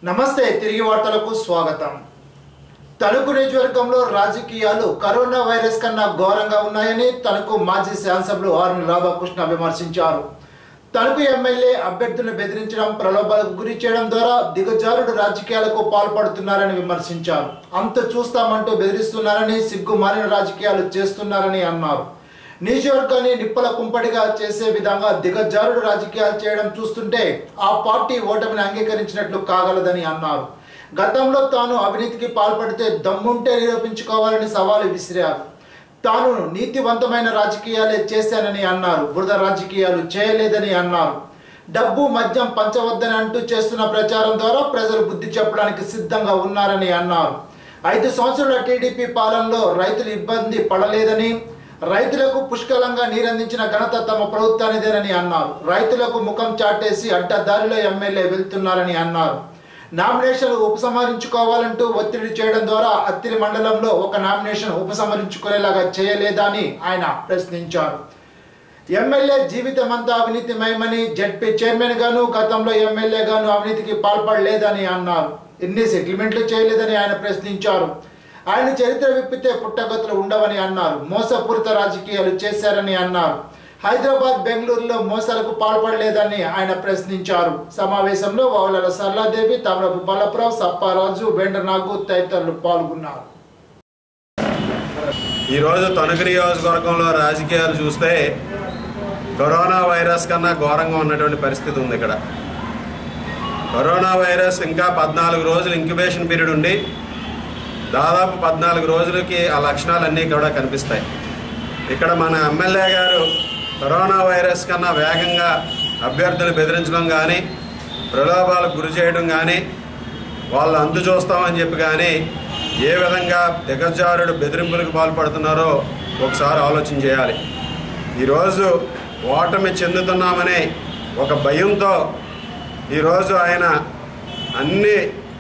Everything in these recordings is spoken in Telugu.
నమస్తే తిరిగి వార్తలకు స్వాగతం తణుకు నియోజకవర్గంలో రాజకీయాలు కరోనా వైరస్ కన్నా ఘోరంగా ఉన్నాయని తణుకు మాజీ శాసనసభ్యులు ఆర్ఎన్ రాధాకృష్ణ విమర్శించారు తణుకు ఎమ్మెల్యే అభ్యర్థులను బెదిరించడం ప్రలోభాలకు గురి చేయడం ద్వారా దిగజారుడు రాజకీయాలకు పాల్పడుతున్నారని విమర్శించారు అంత చూస్తామంటూ బెదిరిస్తున్నారని సిగ్గుమాలిన రాజకీయాలు చేస్తున్నారని అన్నారు నియోజకవర్గాన్ని నిప్పుల కుంపటిగా చేసే విధంగా దిగజారుడు రాజకీయాలు చేయడం చూస్తుంటే ఆ పార్టీ ఓటమిని అంగీకరించినట్లు కాగలదని అన్నారు గతంలో తాను అవినీతికి పాల్పడితే దమ్ముంటే నిరూపించుకోవాలని సవాలు విసిరారు తాను నీతివంతమైన రాజకీయాలే చేశానని అన్నారు బురద రాజకీయాలు చేయలేదని అన్నారు డబ్బు మద్యం పంచవద్దని అంటూ చేస్తున్న ప్రచారం ద్వారా ప్రజలు బుద్ధి చెప్పడానికి సిద్ధంగా ఉన్నారని అన్నారు ఐదు సంవత్సరాల టీడీపీ పాలనలో రైతులు ఇబ్బంది పడలేదని రైతులకు పుష్కలంగా నీరందించిన ఘనత తమ ప్రభుత్వానిదేనని అన్నారు రైతులకు ముఖం చాటేసి అడ్డదారిలో ఎమ్మెల్యే వెళ్తున్నారని అన్నారు నామినేషన్లు ఉపసంహరించుకోవాలంటూ ఒత్తిడి చేయడం ద్వారా అత్తిరి మండలంలో ఒక నామినేషన్ ఉపసంహరించుకునేలాగా చేయలేదా అని ఆయన ప్రశ్నించారు ఎమ్మెల్యే జీవితమంతా అవినీతిమయమని జడ్పీ చైర్మన్ గాను గతంలో ఎమ్మెల్యే గాను అవినీతికి పాల్పడలేదని అన్నారు ఎన్ని సెటిల్మెంట్లు చేయలేదని ఆయన ప్రశ్నించారు ఆయన చరిత్ర విప్పితే పుట్టగతులు ఉండవని అన్నారు మోసపూరిత రాజకీయాలు చేశారని అన్నారు హైదరాబాద్ బెంగళూరులో మోసాలకు పాల్పడలేదని ఆయన ప్రశ్నించారు సమావేశంలో వావుల సరళాదేవి తమరపు బలప్రావ్ సప్పారాజు వెండనాగు తదితరులు పాల్గొన్నారు ఈరోజు తణుకు నియోజకవర్గంలో రాజకీయాలు చూస్తే కరోనా వైరస్ కన్నా ఘోరంగా ఉన్నటువంటి పరిస్థితి ఉంది ఇక్కడ కరోనా వైరస్ ఇంకా పద్నాలుగు రోజులు ఇంక్యుబేషన్ పీరియడ్ ఉండి దాదాపు పద్నాలుగు రోజులకి ఆ లక్షణాలన్నీ కూడా కనిపిస్తాయి ఇక్కడ మన ఎమ్మెల్యే గారు కరోనా వైరస్ కన్నా వేగంగా అభ్యర్థులు బెదిరించడం కానీ ప్రలోభాలకు గురి చేయడం కానీ వాళ్ళు అంతు చూస్తామని చెప్పి కానీ ఏ విధంగా దిగజారుడు బెదిరింపులకు పాల్పడుతున్నారో ఒకసారి ఆలోచన చేయాలి ఈరోజు ఓటమి చెందుతున్నామనే ఒక భయంతో ఈరోజు ఆయన అన్ని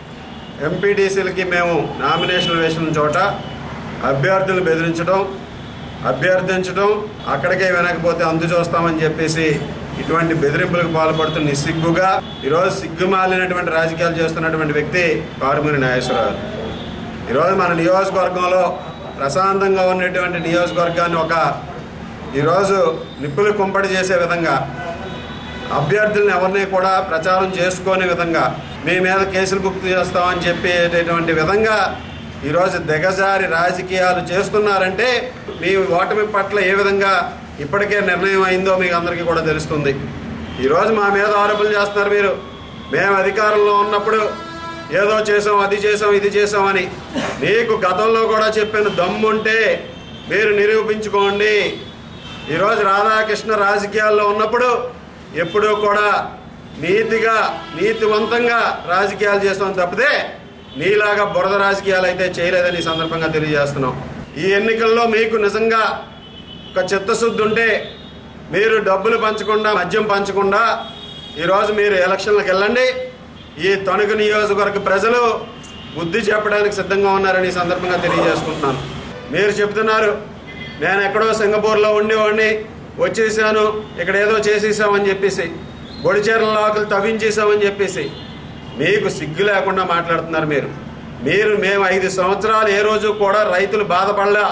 ఎంపీటీసీలకి మేము నామినేషన్లు వేసిన చోట అభ్యర్థులు బెదిరించడం అభ్యర్థించడం అక్కడికే వినకపోతే అందు చూస్తామని చెప్పేసి ఇటువంటి బెదిరింపులకు పాల్పడుతున్న నిస్సిగ్గుగా ఈరోజు సిగ్గుమాలినటువంటి రాజకీయాలు చేస్తున్నటువంటి వ్యక్తి కారుమూరి నాగేశ్వరరావు ఈరోజు మన నియోజకవర్గంలో ప్రశాంతంగా ఉన్నటువంటి నియోజకవర్గాన్ని ఒక ఈరోజు నిప్పులు కుంపడి చేసే విధంగా అభ్యర్థులను ఎవరిని కూడా ప్రచారం చేసుకునే విధంగా మీ మీద కేసులు బుక్ చేస్తామని చెప్పేటటువంటి విధంగా ఈరోజు దిగజారి రాజకీయాలు చేస్తున్నారంటే మీ ఓటమి పట్ల ఏ విధంగా ఇప్పటికే నిర్ణయం అయిందో మీకు అందరికీ కూడా తెలుస్తుంది ఈరోజు మా మీద ఆరోపణలు చేస్తున్నారు మీరు మేము అధికారంలో ఉన్నప్పుడు ఏదో చేసాం అది చేసాం ఇది చేసామని మీకు గతంలో కూడా చెప్పిన దమ్ముంటే మీరు నిరూపించుకోండి ఈరోజు రాధాకృష్ణ రాజకీయాల్లో ఉన్నప్పుడు ఎప్పుడూ కూడా నీతిగా నీతివంతంగా రాజకీయాలు చేస్తాం తప్పితే నీలాగా బురద రాజకీయాలు అయితే చేయలేదని ఈ సందర్భంగా తెలియజేస్తున్నాం ఈ ఎన్నికల్లో మీకు నిజంగా ఒక చిత్తశుద్ధి ఉంటే మీరు డబ్బులు పంచకుండా మద్యం పంచకుండా ఈరోజు మీరు ఎలక్షన్లకు వెళ్ళండి ఈ తణుకు నియోజకవర్గ ప్రజలు బుద్ధి చెప్పడానికి సిద్ధంగా ఉన్నారని ఈ సందర్భంగా తెలియజేసుకుంటున్నాను మీరు చెప్తున్నారు నేను ఎక్కడో సింగపూర్లో ఉండేవాడిని వచ్చేసాను ఇక్కడ ఏదో చేసేసామని చెప్పేసి గొడిచేరల లోకలు తవ్వించేసామని చెప్పేసి మీకు సిగ్గు లేకుండా మాట్లాడుతున్నారు మీరు మీరు మేము ఐదు సంవత్సరాలు ఏ రోజు కూడా రైతులు బాధపడలే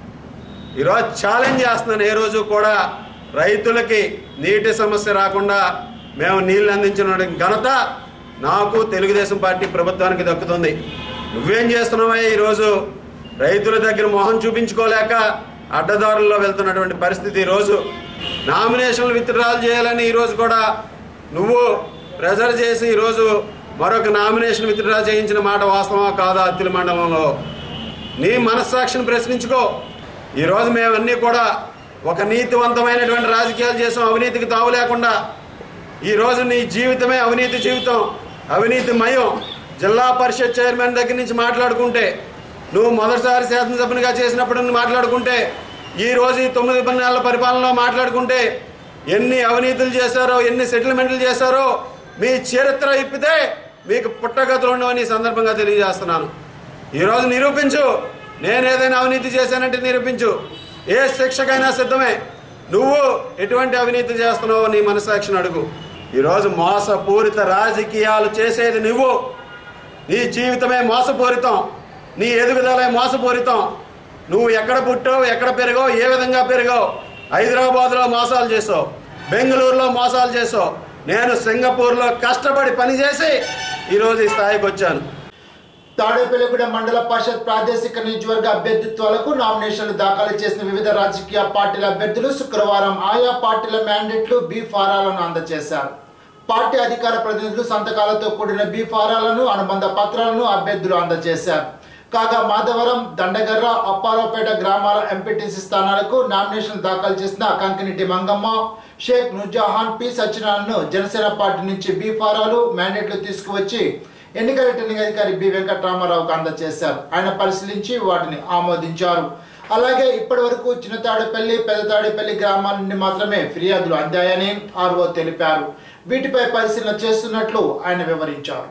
ఈరోజు ఛాలెంజ్ చేస్తున్నాను ఏ రోజు కూడా రైతులకి నీటి సమస్య రాకుండా మేము నీళ్ళు అందించిన ఘనత నాకు తెలుగుదేశం పార్టీ ప్రభుత్వానికి దక్కుతుంది నువ్వేం చేస్తున్నావా ఈరోజు రైతుల దగ్గర మొహం చూపించుకోలేక అడ్డదారుల్లో వెళ్తున్నటువంటి పరిస్థితి ఈరోజు నామినేషన్లు విత్డ్రాల్ చేయాలని ఈరోజు కూడా నువ్వు ప్రెజర్ చేసి ఈరోజు మరొక నామినేషన్ విత్డ్రా చేయించిన మాట వాస్తవమా కాదా అత్తిలి మండలంలో నీ మనస్సాక్షిని ప్రశ్నించుకో ఈరోజు మేమన్నీ కూడా ఒక నీతివంతమైనటువంటి రాజకీయాలు చేసాం అవినీతికి తావు లేకుండా ఈరోజు నీ జీవితమే అవినీతి జీవితం అవినీతి మయం జిల్లా పరిషత్ చైర్మన్ దగ్గర నుంచి మాట్లాడుకుంటే నువ్వు మొదటిసారి శాసనసభ్యునిగా చేసినప్పుడు నువ్వు మాట్లాడుకుంటే ఈ రోజు ఈ తొమ్మిది పది నెలల పరిపాలనలో మాట్లాడుకుంటే ఎన్ని అవినీతులు చేశారో ఎన్ని సెటిల్మెంట్లు చేశారో మీ చరిత్ర ఇప్పితే మీకు పుట్టగతులు ఉండవని ఈ సందర్భంగా తెలియజేస్తున్నాను ఈరోజు నిరూపించు నేను ఏదైనా అవినీతి చేశానంటే నిరూపించు ఏ శిక్షకైనా సిద్ధమే నువ్వు ఎటువంటి అవినీతి చేస్తున్నావో నీ మనసాక్షిని అడుగు ఈరోజు మోసపూరిత రాజకీయాలు చేసేది నువ్వు నీ జీవితమే మోసపూరితం నీ ఎదుగుదలే మోసపూరితం నువ్వు ఎక్కడ పుట్టావు ఎక్కడ పెరిగావు ఏ విధంగా పెరిగావు హైదరాబాద్లో మోసాలు చేసావు బెంగళూరులో మోసాలు చేసావు నేను సింగపూర్లో కష్టపడి పనిచేసి ఈరోజు ఈ స్థాయికి వచ్చాను తాడేపల్లిగూడెం మండల పరిషత్ ప్రాదేశిక నియోజకవర్గ అభ్యర్థిత్వాలకు నామినేషన్లు దాఖలు చేసిన వివిధ రాజకీయ పార్టీల అభ్యర్థులు శుక్రవారం ఆయా పార్టీల మ్యాండేట్లు బి ఫారాలను అందజేశారు పార్టీ అధికార ప్రతినిధులు సంతకాలతో కూడిన బి ఫారాలను అనుబంధ పత్రాలను అభ్యర్థులు అందజేశారు కాగా మాధవరం దండగర్ర అప్పారావుపేట గ్రామాల ఎంపీటీసీ స్థానాలకు నామినేషన్ దాఖలు చేసిన కంకినిటి మంగమ్మ షేక్ నుజాహాన్ పి సత్యనారాయణను జనసేన పార్టీ నుంచి బి ఫారాలు మ్యాండేట్లు తీసుకువచ్చి ఎన్నికల రిటర్నింగ్ అధికారి బి వెంకట్రామారావుకు అందజేశారు ఆయన పరిశీలించి వాటిని ఆమోదించారు అలాగే ఇప్పటి వరకు చిన్నతాడేపల్లి పెద్దతాడేపల్లి గ్రామాల నుండి మాత్రమే ఫిర్యాదులు అందాయని ఆర్ఓ తెలిపారు వీటిపై పరిశీలన చేస్తున్నట్లు ఆయన వివరించారు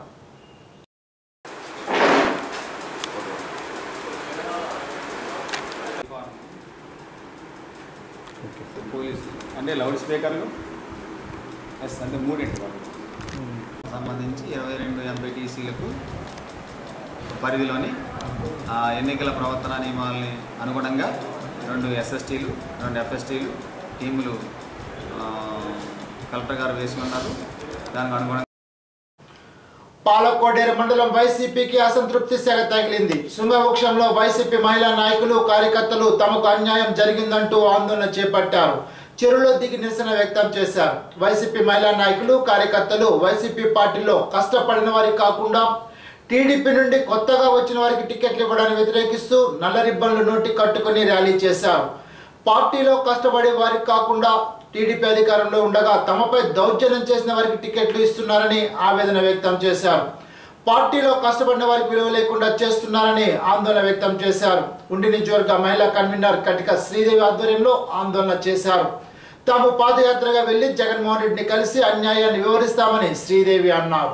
పోలీసు అంటే లౌడ్ స్పీకర్లు ఎస్ అంటే మూడింటి వాళ్ళు సంబంధించి ఇరవై రెండు ఎంపీటీసీలకు పరిధిలోని ఆ ఎన్నికల ప్రవర్తన నియమాలని అనుగుణంగా రెండు ఎస్ఎస్టీలు రెండు ఎఫ్ఎస్టీలు టీములు ఆ, కలెక్టర్ గారు వేసి ఉన్నారు దానికి అనుగుణంగా పాలకోడేరు మండలం వైసీపీకి అసంతృప్తి సెగ తగిలింది శృంగవృక్షంలో వైసీపీ మహిళా నాయకులు కార్యకర్తలు తమకు అన్యాయం జరిగిందంటూ ఆందోళన చేపట్టారు చెరువులో దిగి నిరసన వ్యక్తం చేశారు వైసీపీ మహిళా నాయకులు కార్యకర్తలు వైసీపీ పార్టీలో కష్టపడిన వారికి కాకుండా టీడీపీ నుండి కొత్తగా వచ్చిన వారికి టికెట్లు ఇవ్వడాన్ని వ్యతిరేకిస్తూ నల్ల రిబ్బన్లు నోటి కట్టుకుని ర్యాలీ చేశారు పార్టీలో కష్టపడే వారికి కాకుండా టీడీపీ అధికారంలో ఉండగా తమపై దౌర్జన్యం చేసిన వారికి టికెట్లు ఇస్తున్నారని ఆవేదన వ్యక్తం చేశారు పార్టీలో కష్టపడిన వారికి విలువ లేకుండా చేస్తున్నారని ఆందోళన వ్యక్తం చేశారు ఉండి నియోజకవర్గ మహిళా కన్వీనర్ కటిక శ్రీదేవి ఆధ్వర్యంలో ఆందోళన చేశారు తాము పాదయాత్రగా వెళ్లి జగన్మోహన్ రెడ్డిని కలిసి అన్యాయాన్ని వివరిస్తామని శ్రీదేవి అన్నారు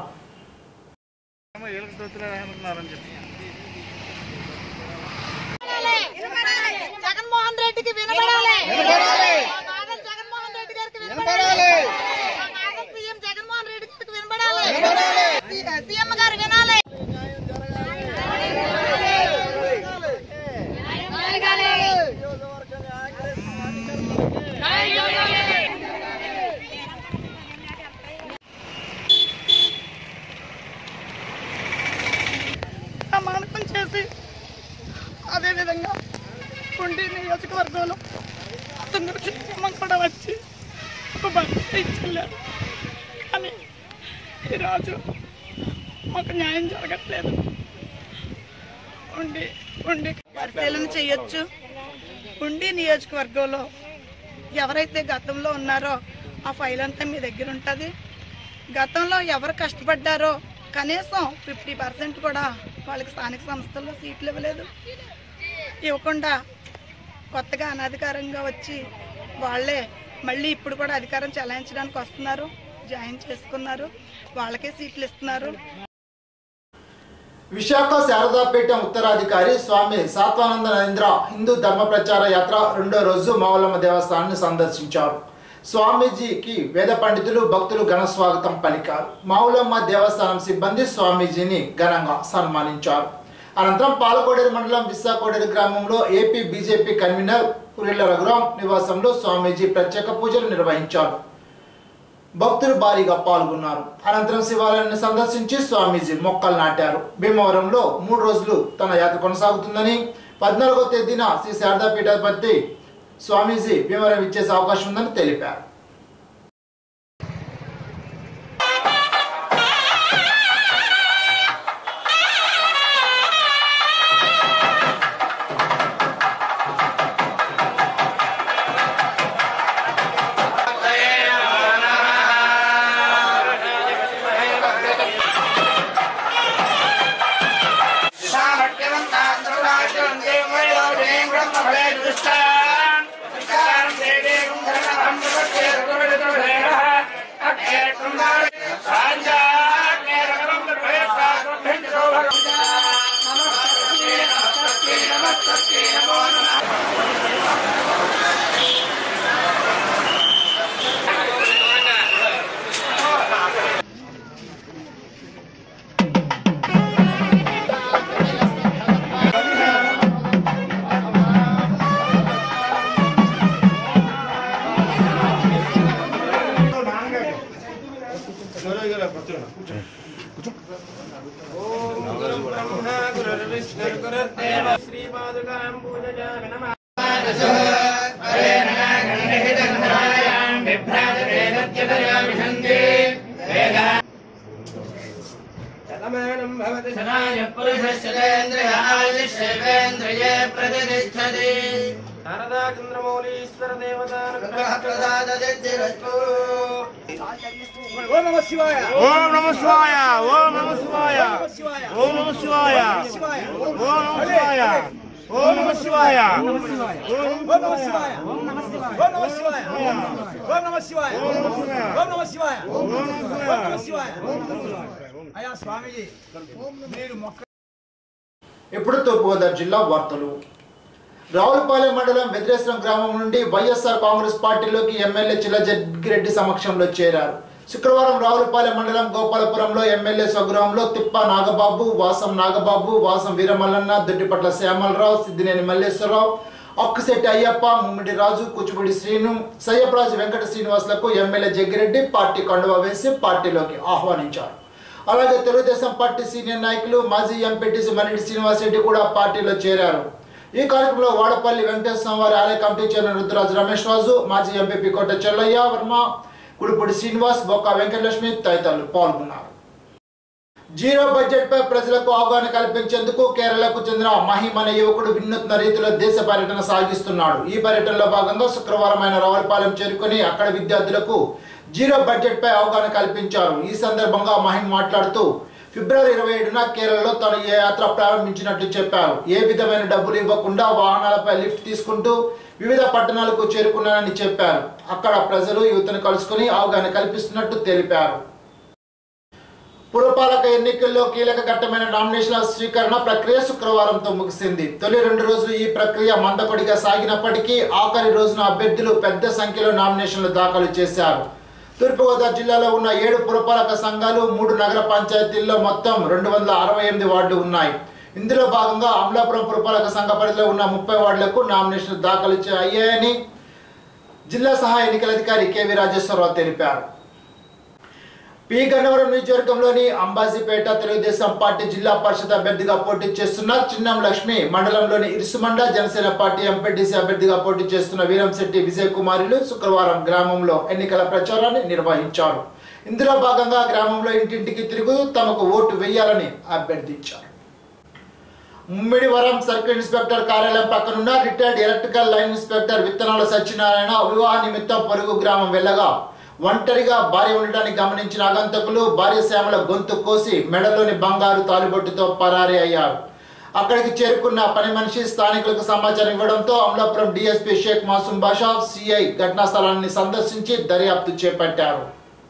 జగన్మోహన్ రెడ్డికి వినబడాలి మా నాన్న జగన్మోహన్ రెడ్డి గారికి వినబడాలి మా నాన్న సీఎం జగన్మోహన్ రెడ్డి గారికి వినబడాలి సీ- సీఎం గారు వినాలి ప్రమాణకం చేసి అదేవిధంగా ఉండి నియోజకవర్గంలో అతను క్షేమం కూడా వచ్చి ఒక భద్రత ఇచ్చెళ్ళారు కానీ ఈరోజు మాకు న్యాయం జరగట్లేదు ఉండి ఉండి పరిశీలన చేయొచ్చు ఉండి నియోజకవర్గంలో ఎవరైతే గతంలో ఉన్నారో ఆ ఫైల్ అంతా మీ దగ్గర ఉంటుంది గతంలో ఎవరు కష్టపడ్డారో కనీసం ఫిఫ్టీ పర్సెంట్ కూడా వాళ్ళకి స్థానిక సంస్థల్లో సీట్లు ఇవ్వలేదు ఇవ్వకుండా కొత్తగా అనధికారంగా వచ్చి వాళ్ళే మళ్ళీ ఇప్పుడు కూడా అధికారం చెలాయించడానికి వస్తున్నారు జాయిన్ చేసుకున్నారు వాళ్ళకే సీట్లు ఇస్తున్నారు విశాఖ శారదాపీఠం ఉత్తరాధికారి స్వామి సాత్వానంద నరేంద్ర హిందూ ధర్మ ప్రచార యాత్ర రెండో రోజు మావులమ్మ దేవస్థానాన్ని సందర్శించారు స్వామీజీకి వేద పండితులు భక్తులు ఘన స్వాగతం పలికారు మావులమ్మ దేవస్థానం సిబ్బంది స్వామీజీని ఘనంగా సన్మానించారు అనంతరం పాలకోడేరు మండలం విశాఖోడేరు గ్రామంలో AP BJP convener Purilla Raghuram నివాసంలో స్వామీజీ ప్రత్యేక పూజలు నిర్వహించారు భక్తులు భారీగా పాల్గొన్నారు అనంతరం శివాలయాన్ని సందర్శించి స్వామీజీ మొక్కలు నాటారు భీమవరంలో మూడు రోజులు తన యాత్ర కొనసాగుతుందని పద్నాలుగో తేదీన శ్రీ శారదా పీఠాధిపతి స్వామీజీ భీమవరం ఇచ్చేసే అవకాశం ఉందని తెలిపారు బ్రహ్మ ఓం నమ శివాయ ఓం నమ శివాయ ఓం నమ శివాయ ఓం నమ శివాయ ఓం నమ శివాయ ఓం నమ శివాయ ఓం నమ శివాయ ఓం నమ శివాయ ఓం నమ శివాయ ఓం నమ శివాయ ఓం నమ శివాయ అయ్యా స్వామీజీ మీరు మొక్క ఇప్పుడు తూర్పుగోదావరి జిల్లా వార్తలు రావులపాలెం మండలం వెద్రేశ్వరం గ్రామం నుండి వైఎస్ఆర్ కాంగ్రెస్ పార్టీలోకి ఎమ్మెల్యే చిల్ల జగ్గిరెడ్డి సమక్షంలో చేరారు శుక్రవారం రావులపాలెం మండలం గోపాలపురంలో ఎమ్మెల్యే స్వగృహంలో తిప్ప నాగబాబు వాసం నాగబాబు వాసం వీరమల్లన్న దొడ్డిపట్ల శ్యామలరావు సిద్దినేని మల్లేశ్వరరావు అక్కుశెట్టి అయ్యప్ప ముమ్మిడి రాజు కూచిపూడి శ్రీను సయ్యప్రాజు వెంకట శ్రీనివాసులకు ఎమ్మెల్యే జగ్గిరెడ్డి పార్టీ కండువా వేసి పార్టీలోకి ఆహ్వానించారు అలాగే తెలుగుదేశం పార్టీ సీనియర్ నాయకులు మాజీ ఎంపీటీసీ మనిటి శ్రీనివాసరెడ్డి కూడా పార్టీలో చేరారు ఈ కార్యక్రమంలో వాడపల్లి వెంకటేశ్వర వారి ఆలయ కమిటీ చైర్మన్ రుద్రరాజు రమేష్ రాజు మాజీ ఎంపీపీ కోట చెల్లయ్య వర్మ కుడిపూడి శ్రీనివాస్ బొక్క వెంకటలక్ష్మి తదితరులు పాల్గొన్నారు జీరో బడ్జెట్ పై ప్రజలకు అవగాహన కల్పించేందుకు కేరళకు చెందిన మహిమ్ అనే యువకుడు వినూత్న రీతిలో దేశ పర్యటన సాగిస్తున్నాడు ఈ పర్యటనలో భాగంగా శుక్రవారం ఆయన రావులపాలెం చేరుకుని అక్కడ విద్యార్థులకు జీరో బడ్జెట్ పై అవగాహన కల్పించారు ఈ సందర్భంగా మహిమ్ మాట్లాడుతూ ఫిబ్రవరి ఇరవై ఏడున కేరళలో తను ఈ యాత్ర ప్రారంభించినట్లు చెప్పారు ఏ విధమైన డబ్బులు ఇవ్వకుండా వాహనాలపై లిఫ్ట్ తీసుకుంటూ వివిధ పట్టణాలకు చేరుకున్నానని చెప్పారు అక్కడ ప్రజలు యువతను కలుసుకుని అవగాహన కల్పిస్తున్నట్టు తెలిపారు పురపాలక ఎన్నికల్లో కీలక ఘట్టమైన నామినేషన్ల స్వీకరణ ప్రక్రియ శుక్రవారంతో ముగిసింది తొలి రెండు రోజులు ఈ ప్రక్రియ మందకొడిగా సాగినప్పటికీ ఆఖరి రోజున అభ్యర్థులు పెద్ద సంఖ్యలో నామినేషన్లు దాఖలు చేశారు తూర్పుగోదావరి జిల్లాలో ఉన్న ఏడు పురపాలక సంఘాలు మూడు నగర పంచాయతీల్లో మొత్తం రెండు వందల అరవై ఎనిమిది వార్డులు ఉన్నాయి ఇందులో భాగంగా అమలాపురం పురపాలక సంఘ పరిధిలో ఉన్న ముప్పై వార్డులకు నామినేషన్లు దాఖలు చే- అయ్యాయని జిల్లా సహాయ ఎన్నికల అధికారి కెవి రాజేశ్వరరావు తెలిపారు పి గన్నవరం నియోజకవర్గంలోని అంబాజీపేట తెలుగుదేశం పార్టీ జిల్లా పరిషత్ అభ్యర్థిగా పోటీ చేస్తున్న చిన్నం లక్ష్మి మండలంలోని ఇరుసుమండ జనసేన పార్టీ ఎంపీటీసీ అభ్యర్థిగా పోటీ చేస్తున్న వీరంశెట్టి విజయ్ కుమారులు శుక్రవారం గ్రామంలో ఎన్నికల ప్రచారాన్ని నిర్వహించారు ఇందులో భాగంగా గ్రామంలో ఇంటింటికి తిరుగుతూ తమకు ఓటు వేయాలని అభ్యర్థించారు ముమ్మిడివరం సర్కిల్ ఇన్స్పెక్టర్ కార్యాలయం పక్కనున్న రిటైర్డ్ ఎలక్ట్రికల్ లైన్ ఇన్స్పెక్టర్ విత్తనాల సత్యనారాయణ వివాహ నిమిత్తం పొరుగు గ్రామం వెళ్ళగా ఒంటరిగా భార్య ఉండటాన్ని గమనించిన ఆగంతకులు భార్య శ్యామల గొంతు కోసి మెడలోని బంగారు తాలిబొట్టుతో పరారీ అయ్యారు అక్కడికి చేరుకున్న పని మనిషి స్థానికులకు సమాచారం ఇవ్వడంతో అమలాపురం డీఎస్పీ షేక్ మాసూం బాషా సిఐ ఘటనా స్థలాన్ని సందర్శించి దర్యాప్తు చేపట్టారు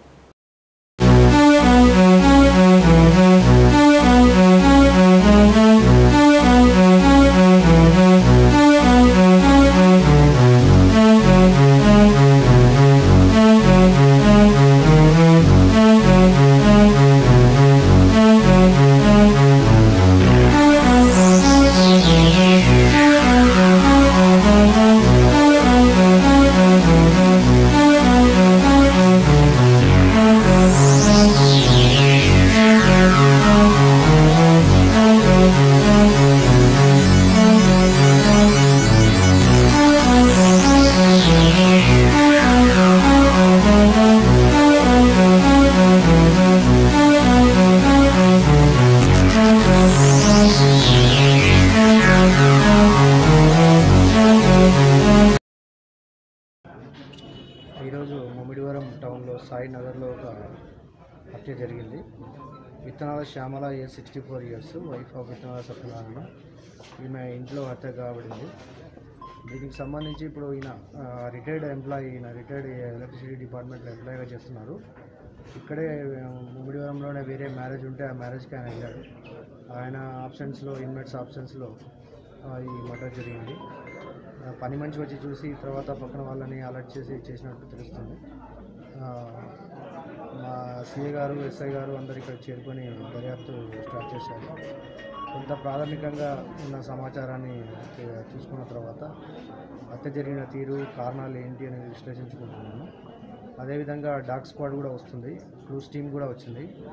ఈరోజు ముమ్మిడివరం టౌన్లో సాయి నగర్లో ఒక హత్య జరిగింది Vittanala Syamala a sixty four years wife of Vittanala Satyanarayana ఈమె ఇంట్లో హత్య కాబడింది దీనికి సంబంధించి ఇప్పుడు ఈయన రిటైర్డ్ ఎంప్లాయీ ఈయన రిటైర్డ్ ఎలక్ట్రిసిటీ డిపార్ట్మెంట్లో ఎంప్లాయీగా చేస్తున్నారు ఇక్కడే ఆ, ముమ్మిడివరంలోనే వేరే మ్యారేజ్ ఉంటే ఆ మ్యారేజ్కి ఆయన వెళ్ళాడు ఆయన ఆప్షన్స్లో ఇన్మేట్స్ ఆప్షన్స్లో ఈ మర్డర్ జరిగింది ఆ, పని మనిషి వచ్చి చూసి తర్వాత పక్కన వాళ్ళని అలర్ట్ చేసి చేసినట్టు తెలుస్తుంది ఆ, మా సిఏ గారు ఎస్ఐ గారు అందరు ఇక్కడ చేరుకొని దర్యాప్తు స్టార్ట్ చేశారు కొంత ప్రాథమికంగా ఉన్న సమాచారాన్ని చే- చూసుకున్న తర్వాత హత్య జరిగిన తీరు కారణాలు ఏంటి అనేది విశ్లేషించుకుంటున్నాను అదేవిధంగా డాగ్ స్క్వాడ్ కూడా వస్తుంది క్రూస్ టీమ్ కూడా వచ్చింది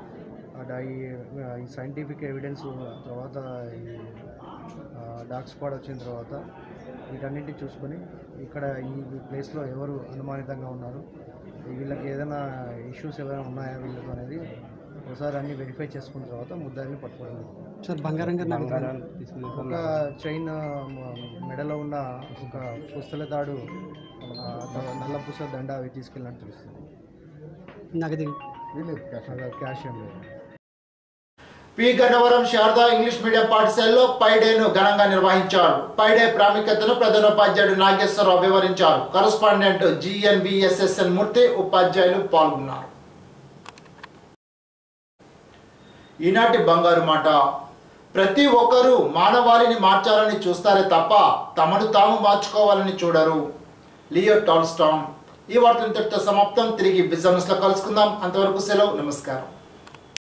ఆ డా- ఈ ఈ సైంటిఫిక్ ఎవిడెన్స్ తర్వాత ఈ డాగ్ స్క్వాడ్ వచ్చిన తర్వాత వీటన్నిటిని చూసుకొని ఇక్కడ ఈ ప్లేస్లో ఎవరు అనుమానితంగా ఉన్నారు వీళ్ళకి ఏదైనా ఇష్యూస్ ఏమైనా ఉన్నాయా వీళ్ళతో అనేది ఒకసారి అన్ని వెరిఫై చేసుకున్న తర్వాత ముద్దాయిని పట్టుకోవడం సార్ బంగారం గారు ఒక చైన్ మెడలో ఉన్న ఒక పుస్తల తాడు ఆ, నల్ల పుస్తల దండ అవి తీసుకెళ్ళినట్టు తెలుస్తుంది నగది అలా క్యాష్ ఏం లేదు P Gannavaram Sarada English medium పాఠశాలలో పైడేను ఘనంగా నిర్వహించారు పైడే ప్రాముఖ్యతను ప్రధానోపాధ్యాయుడు నాగేశ్వరరావు వివరించారు కరస్పాండెంట్ జిఎన్విఎస్ఎస్ఎన్ మూర్తి ఉపాధ్యాయులు పాల్గొన్నారు ఈనాటి బంగారు మాట ప్రతి ఒక్కరూ మానవాళిని మార్చాలని చూస్తారే తప్ప తమను తాము మార్చుకోవాలని చూడరు లియో టాల్స్టాన్ ఈ వార్తలు ఇంతటితో సమాప్తం తిరిగి బిజినెస్లో కలుసుకుందాం అంతవరకు సెలవు నమస్కారం